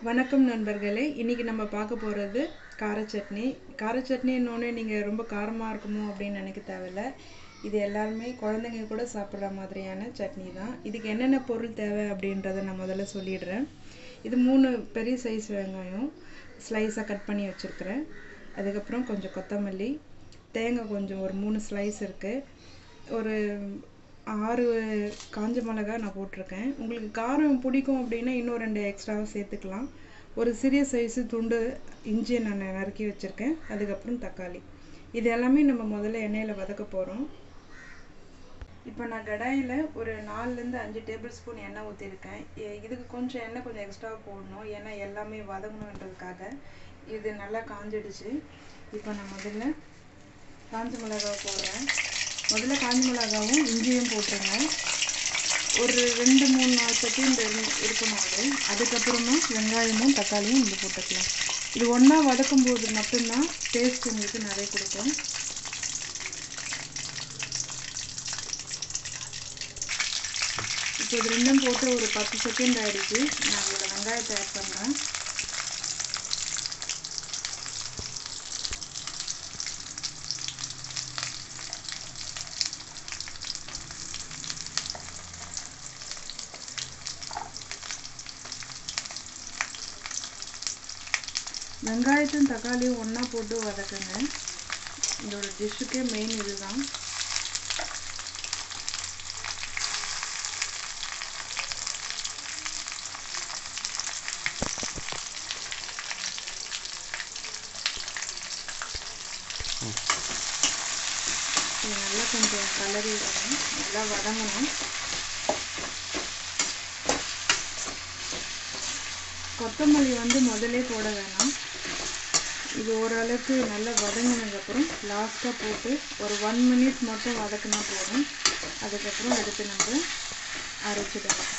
வணக்கம் நண்பர்களே இன்றைக்கி நம்ம பார்க்க போகிறது கார சட்னி கார சட்னின்னொன்னே நீங்கள் ரொம்ப காரமாக இருக்குமோ அப்படின்னு நினைக்க தேவையில்ல இது எல்லாருமே குழந்தைங்க கூட சாப்பிட்ற மாதிரியான சட்னி தான் இதுக்கு என்னென்ன பொருள் தேவை அப்படின்றத நான் முதல்ல சொல்லிடுறேன் இது மூணு பெரிய சைஸ் வெங்காயம் ஸ்லைஸாக கட் பண்ணி வச்சுருக்கிறேன் அதுக்கப்புறம் கொஞ்சம் கொத்தமல்லி தேங்காய் கொஞ்சம் ஒரு மூணு ஸ்லைஸ் இருக்குது ஒரு ஆறு காஞ்ச மிளகா நான் போட்டிருக்கேன் உங்களுக்கு காரம் பிடிக்கும் அப்படின்னா இன்னும் ரெண்டு எக்ஸ்ட்ராவாக சேர்த்துக்கலாம் ஒரு சிறிய சைஸு துண்டு இஞ்சியை நான் நறுக்கி வச்சுருக்கேன் அதுக்கப்புறம் தக்காளி இது எல்லாமே நம்ம முதல்ல எண்ணெயில் வதக்க போகிறோம் இப்போ நான் கடாயில் ஒரு நாலுலேருந்து அஞ்சு டேபிள் ஸ்பூன் எண்ணெய் ஊற்றிருக்கேன் இதுக்கு கொஞ்சம் எண்ணெய் கொஞ்சம் எக்ஸ்ட்ரா போடணும் ஏன்னா எல்லாமே வதங்கணுன்றதுக்காக இது நல்லா காஞ்சிடுச்சு இப்போ நான் முதல்ல காஞ்ச மிளகா போடுறேன் முதல்ல காஞ்ச மிளகாவும் இஞ்சியும் போட்டுருங்க ஒரு ரெண்டு மூணு நாலு செகண்ட் இருக்கணும் அது அதுக்கப்புறமா வெங்காயமும் தக்காளியும் இது போட்டுக்கலாம் இது ஒன்றா வதக்கும் போது மட்டும்தான் டேஸ்ட் உங்களுக்கு நிறைய கொடுக்கும் இப்போ இது ரெண்டும் போட்டு ஒரு பத்து செகண்ட் ஆகிடுச்சு நான் இதில் வெங்காயத்தை ஆட் பண்ணுறேன் வெங்காயத்தையும் தக்காளியும் ஒன்றா போட்டு வதக்குங்க இதோட டிஷ்ஷுக்கே மெயின் இதுதான் இது நல்லா கொஞ்சம் கலரி வரும் நல்லா வதங்கணும் கொத்தமல்லி வந்து முதலே போட வேணாம் இது ஓரளவுக்கு நல்லா வதங்கினதுக்கப்புறம் லாஸ்ட்டாக போட்டு ஒரு ஒன் மினிட் மட்டும் வதக்கினா போதும் அதுக்கப்புறம் எடுத்து நம்ம அரைச்சிடலாம்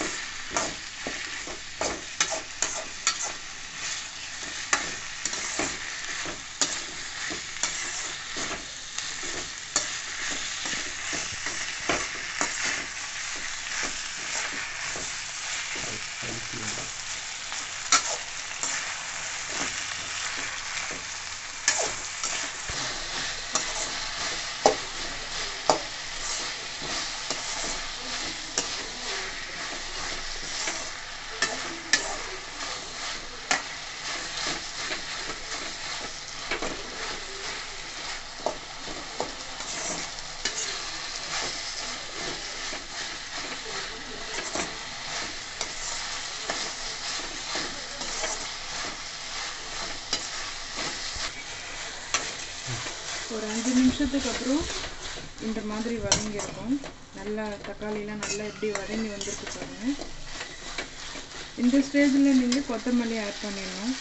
ஒரு அஞ்சு நிமிஷத்துக்கு அப்புறம் இந்த மாதிரி வதங்கியிருக்கும் நல்லா தக்காளிலாம் நல்லா எப்படி வதங்கி வந்திருக்கு பாருங்கள் இந்த ஸ்டேஜில் நீங்கள் கொத்தமல்லி ஆட் பண்ணிடணும்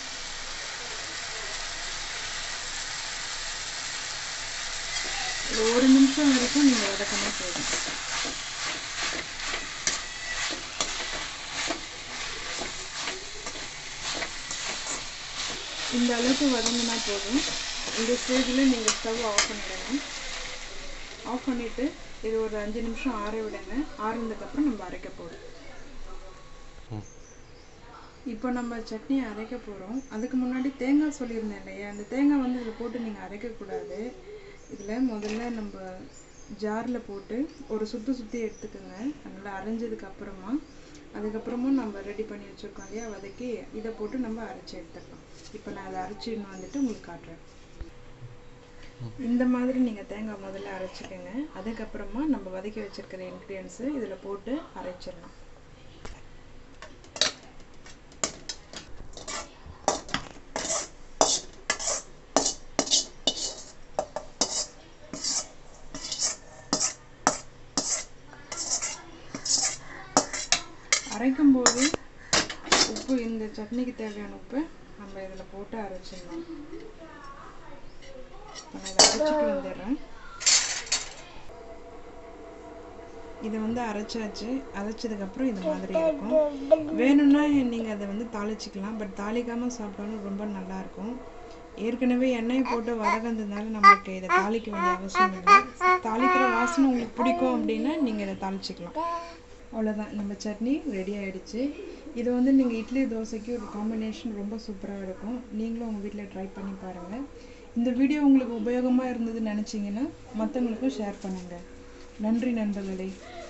ஒரு நிமிஷம் வரைக்கும் நீங்கள் வதக்கணும் போதும் இந்த அளவுக்கு வதங்கினா போதும் இந்த ஸ்டேஜில் நீங்கள் ஸ்டவ் ஆஃப் பண்ணிவிடுங்க ஆஃப் பண்ணிவிட்டு இது ஒரு அஞ்சு நிமிஷம் ஆற விடுங்க ஆறுனதுக்கப்புறம் நம்ம அரைக்க போகிறோம் இப்போ நம்ம சட்னி அரைக்க போகிறோம் அதுக்கு முன்னாடி தேங்காய் சொல்லியிருந்தேன் இல்லையா அந்த தேங்காய் வந்து இதில் போட்டு நீங்கள் அரைக்கக்கூடாது இதில் முதல்ல நம்ம ஜாரில் போட்டு ஒரு சுற்றி சுற்றி எடுத்துக்கோங்க நல்லா அரைஞ்சதுக்கு அப்புறமா அதுக்கப்புறமும் நம்ம ரெடி பண்ணி வச்சுருக்கோம் இல்லையா வதக்கி இதை போட்டு நம்ம அரைச்சி எடுத்துக்கலாம் இப்போ நான் அதை அரைச்சின்னு வந்துட்டு உங்களுக்கு காட்டுறேன் இந்த மாதிரி நீங்கள் தேங்காய் முதல்ல அரைச்சிக்கோங்க அதுக்கப்புறமா நம்ம வதக்கி வச்சுருக்கிற இன்க்ரீடியன்ஸு இதில் போட்டு அரைச்சிடலாம் அரைக்கும் போது உப்பு இந்த சட்னிக்கு தேவையான உப்பு நம்ம இதில் போட்டு அரைச்சிடலாம் நான் இதை அரைச்சிட்டு வந்துடுறேன் இதை வந்து அரைச்சாச்சு அரைச்சதுக்கப்புறம் இது மாதிரி இருக்கும் வேணும்னா நீங்கள் அதை வந்து தாளிச்சிக்கலாம் பட் தாளிக்காமல் சாப்பிட்டாலும் ரொம்ப நல்லாயிருக்கும் ஏற்கனவே எண்ணெய் போட்டு வதகந்ததுனால நம்மளுக்கு இதை தாளிக்க வேண்டிய அவசியம் இல்லை தாளிக்கிற வாசனை உங்களுக்கு பிடிக்கும் அப்படின்னா நீங்கள் இதை தாளிச்சிக்கலாம் அவ்வளோதான் நம்ம சட்னி ரெடி ஆயிடுச்சு இது வந்து நீங்கள் இட்லி தோசைக்கு ஒரு காம்பினேஷன் ரொம்ப சூப்பராக இருக்கும் நீங்களும் உங்கள் வீட்டில் ட்ரை பண்ணி பாருங்கள் இந்த வீடியோ உங்களுக்கு உபயோகமாக இருந்ததுன்னு நினச்சிங்கன்னா மற்றவங்களுக்கும் ஷேர் பண்ணுங்கள் நன்றி நண்பர்களே